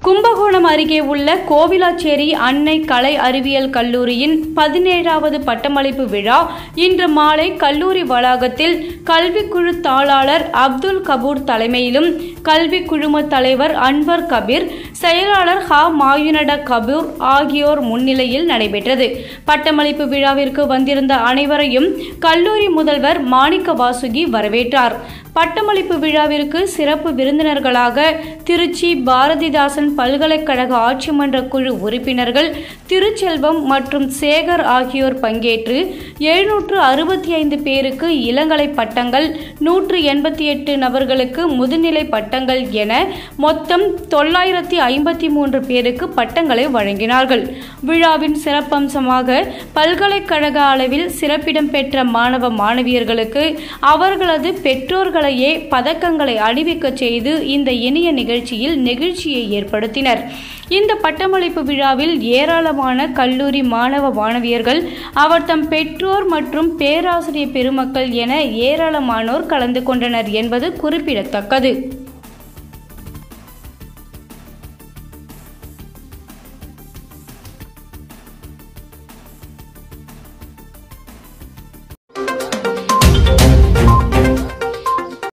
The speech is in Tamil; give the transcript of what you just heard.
கும்பகோணம் அருகே உள்ள கோவிலாச்சேரி அன்னை கலை அறிவியல் கல்லூரியின் பதினேழாவது பட்டமளிப்பு விழா இன்று மாலை கல்லூரி வளாகத்தில் கல்விக்குழு தாளாளர் அப்துல் கபூர் தலைமையிலும் கல்வி குழும தலைவர் அன்வர் கபீர் செயலாளர் ஹா மாயுனட கபூர் ஆகியோர் முன்னிலையில் நடைபெற்றது பட்டமளிப்பு விழாவிற்கு வந்திருந்த அனைவரையும் கல்லூரி முதல்வர் மாணிக்க வாசுகி வரவேற்றார் பட்டமளிப்பு விழாவிற்கு சிறப்பு விருந்தினர்களாக திருச்சி பாரதிதாசன் பல்கலைக்கழக ஆட்சிமன்ற குழு உறுப்பினர்கள் திருச்செல்வம் மற்றும் சேகர் ஆகியோர் பங்கேற்று எழுநூற்று அறுபத்தி ஐந்து பேருக்கு இளங்கலை பட்டங்கள் நூற்று எண்பத்தி எட்டு நபர்களுக்கு முதுநிலை பட்டங்கள் என மொத்தம் தொள்ளாயிரத்தி ஐம்பத்தி மூன்று பேருக்கு பட்டங்களை வழங்கினார்கள் விழாவின் சிறப்பம்சமாக பல்கலைக்கழக அளவில் சிறப்பிடம் பெற்ற மாணவ மாணவியர்களுக்கு அவர்களது பெற்றோர்களையே பதக்கங்களை அணிவிக்கச் செய்து இந்த இனிய நிகழ்ச்சியில் நெகிழ்ச்சியை ஏற்படுத்தினர் இந்த பட்டமளிப்பு விழாவில் ஏராளமான கல்லூரி மாணவ மாணவியர்கள் அவர் தம் பெற்றோர் மற்றும் பேராசிரியர் பெருமக்கள் என ஏராளமானோர் கலந்து கொண்டனர் என்பது குறிப்பிடத்தக்கது